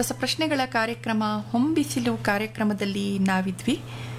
ರಸಪ್ರಶ್ನೆಗಳ ಕಾರ್ಯಕ್ರಮ ಹೊಂಬಿಸಿಲು ಕಾರ್ಯಕ್ರಮದಲ್ಲಿ ನಾವಿದ್ವಿ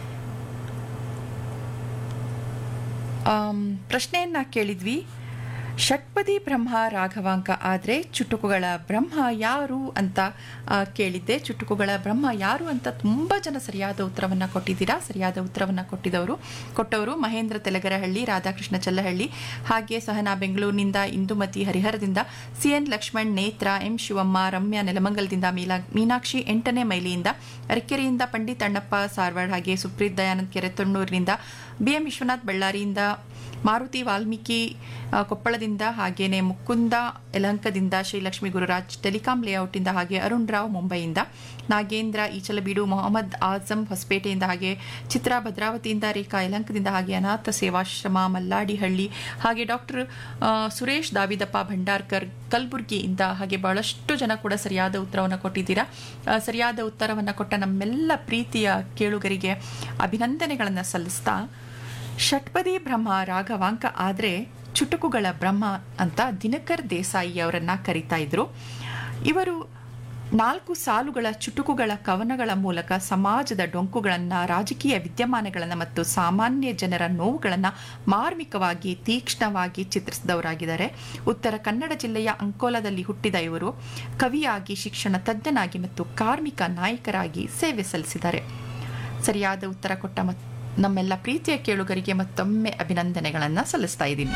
ಆಮ್, ಪ್ರಶ್ನೆಯನ್ನ ಕೇಳಿದ್ವಿ ಷಟ್ಪದಿ ಬ್ರಹ್ಮ ರಾಘವಾಂಕ ಆದರೆ ಚುಟುಕುಗಳ ಬ್ರಹ್ಮ ಯಾರು ಅಂತ ಆ, ಕೇಳಿದ್ದೆ ಚುಟುಕುಗಳ ಬ್ರಹ್ಮ ಯಾರು ಅಂತ ತುಂಬ ಜನ ಸರಿಯಾದ ಉತ್ತರವನ್ನು ಕೊಟ್ಟಿದ್ದೀರಾ ಸರಿಯಾದ ಉತ್ತರವನ್ನು ಕೊಟ್ಟಿದವರು ಕೊಟ್ಟವರು ಮಹೇಂದ್ರ ತೆಲಗರಹಳ್ಳಿ ರಾಧಾಕೃಷ್ಣ ಚಲ್ಲಹಳ್ಳಿ ಹಾಗೆ ಸಹನಾ ಬೆಂಗಳೂರಿನಿಂದ ಇಂದುಮತಿ ಹರಿಹರದಿಂದ C N Lakshman Nethra M Shivamma Ramya ನೆಲಮಂಗಲದಿಂದ ಮೀಲಾ ಮೀನಾಕ್ಷಿ ಎಂಟನೇ ಮೈಲಿಯಿಂದ ಅರಕೆರೆಯಿಂದ ಪಂಡಿತ್ ಅಣ್ಣಪ್ಪ ಸಾರ್ವಾಡ್ ಹಾಗೆ ಸುಪ್ರೀತ್ ದಯಾನಂದ್ ಕೆರೆ ತೊಣ್ಣೂರಿನಿಂದ ಬಿ ಎಂ ವಿಶ್ವನಾಥ್ ಬಳ್ಳಾರಿಯಿಂದ ಮಾರುತಿ ವಾಲ್ಮೀಕಿ ಆ, ಕೊಪ್ಪಳದಿಂದ ಹಾಗೇನೆ ಮುಕುಂದ ಯಲಹಂಕದಿಂದ ಶ್ರೀಲಕ್ಷ್ಮಿ ಗುರುರಾಜ್ ಟೆಲಿಕಾಂ ಲೇಔಟಿಂದ ಹಾಗೆ ಅರುಣ್ ರಾವ್ ಮುಂಬೈಯಿಂದ ನಾಗೇಂದ್ರ ಈಚಲಬೀಡು ಮೊಹಮ್ಮದ್ ಆಜಂ ಹೊಸಪೇಟೆಯಿಂದ ಹಾಗೆ ಚಿತ್ರಾ ಭದ್ರಾವತಿಯಿಂದ ರೇಖಾ ಯಲಹಂಕದಿಂದ ಹಾಗೆ ಅನಾಥ ಸೇವಾಶ್ರಮ ಮಲ್ಲಾಡಿಹಳ್ಳಿ ಹಾಗೆ ಡಾಕ್ಟರ್ ಸುರೇಶ್ ದಾವಿದಪ್ಪ ಭಂಡಾರ್ಕರ್ ಕಲಬುರ್ಗಿಯಿಂದ ಹಾಗೆ ಬಹಳಷ್ಟು ಜನ ಕೂಡ ಸರಿಯಾದ ಉತ್ತರವನ್ನು ಕೊಟ್ಟಿದ್ದೀರಾ ಆ, ಸರಿಯಾದ ಉತ್ತರವನ್ನು ಕೊಟ್ಟ ನಮ್ಮೆಲ್ಲ ಪ್ರೀತಿಯ ಕೇಳುಗರಿಗೆ ಅಭಿನಂದನೆಗಳನ್ನು ಸಲ್ಲಿಸ್ತಾ ಷಟ್ಪದಿ ಬ್ರಹ್ಮ ರಾಘವಾಂಕ ಆದರೆ ಚುಟುಕುಗಳ ಬ್ರಹ್ಮ ಅಂತ ದಿನಕರ್ ದೇಸಾಯಿ ಅವರನ್ನ ಕರಿತಾ ಇದ್ರು ಇವರು ನಾಲ್ಕು ಸಾಲುಗಳ ಚುಟುಕುಗಳ ಕವನಗಳ ಮೂಲಕ ಸಮಾಜದ ಡೊಂಕುಗಳನ್ನು ರಾಜಕೀಯ ವಿದ್ಯಮಾನಗಳನ್ನು ಮತ್ತು ಸಾಮಾನ್ಯ ಜನರ ನೋವುಗಳನ್ನು ಮಾರ್ಮಿಕವಾಗಿ ತೀಕ್ಷ್ಣವಾಗಿ ಚಿತ್ರಿಸಿದವರಾಗಿದ್ದಾರೆ ಉತ್ತರ ಕನ್ನಡ ಜಿಲ್ಲೆಯ ಅಂಕೋಲಾದಲ್ಲಿ ಹುಟ್ಟಿದ ಇವರು ಕವಿಯಾಗಿ ಶಿಕ್ಷಣ ತಜ್ಞನಾಗಿ ಮತ್ತು ಕಾರ್ಮಿಕ ನಾಯಕರಾಗಿ ಸೇವೆ ಸಲ್ಲಿಸಿದ್ದಾರೆ ಸರಿಯಾದ ಉತ್ತರ ಕೊಟ್ಟ ಮತ್- ನಮ್ಮೆಲ್ಲ ಪ್ರೀತಿಯ ಕೇಳುಗರಿಗೆ ಮತ್ತೊಮ್ಮೆ ಅಭಿನಂದನೆಗಳನ್ನು ಸಲ್ಲಿಸ್ತಾ ಇದ್ದೀನಿ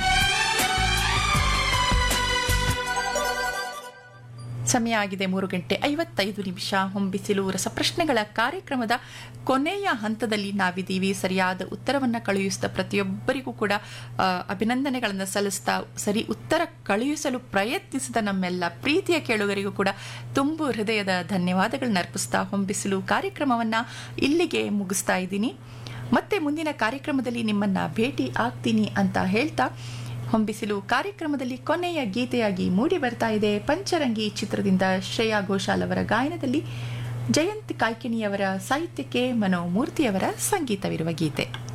ಸಮಯ ಆಗಿದೆ ಮೂರು ಗಂಟೆ ಐವತ್ತೈದು ನಿಮಿಷ ಹೊಂಬಿಸಿಲು ರಸಪ್ರಶ್ನೆಗಳ ಕಾರ್ಯಕ್ರಮದ ಕೊನೆಯ ಹಂತದಲ್ಲಿ ನಾವಿದ್ದೀವಿ ಸರಿಯಾದ ಉತ್ತರವನ್ನು ಕಳುಹಿಸಿದ ಪ್ರತಿಯೊಬ್ಬರಿಗೂ ಕೂಡ ಆ, ಅಭಿನಂದನೆಗಳನ್ನು ಸಲ್ಲಿಸ್ತಾ ಸರಿ ಉತ್ತರ ಕಳುಹಿಸಲು ಪ್ರಯತ್ನಿಸಿದ ನಮ್ಮೆಲ್ಲ ಪ್ರೀತಿಯ ಕೇಳುಗರಿಗೂ ಕೂಡ ತುಂಬು ಹೃದಯದ ಧನ್ಯವಾದಗಳನ್ನ ಅರ್ಪಿಸ್ತಾ ಹೊಂಬಿಸಿಲು ಕಾರ್ಯಕ್ರಮವನ್ನು ಇಲ್ಲಿಗೆ ಮುಗಿಸ್ತಾ ಇದ್ದೀನಿ ಮತ್ತೆ ಮುಂದಿನ ಕಾರ್ಯಕ್ರಮದಲ್ಲಿ ನಿಮ್ಮನ್ನ ಭೇಟಿ ಆಗ್ತೀನಿ ಅಂತ ಹೇಳ್ತಾ ಹೊಂಬಿಸಿಲು ಕಾರ್ಯಕ್ರಮದಲ್ಲಿ ಕೊನೆಯ ಗೀತೆಯಾಗಿ ಮೂಡಿ ಬರ್ತಾ ಇದೆ ಪಂಚರಂಗಿ ಚಿತ್ರದಿಂದ ಶ್ರೇಯಾ ಘೋಷಾಲ್ ಅವರ ಗಾಯನದಲ್ಲಿ ಜಯಂತ್ ಕಾಯ್ಕಿಣಿಯವರ ಸಾಹಿತ್ಯಕ್ಕೆ ಮನೋಮೂರ್ತಿಯವರ ಸಂಗೀತವಿರುವ ಗೀತೆ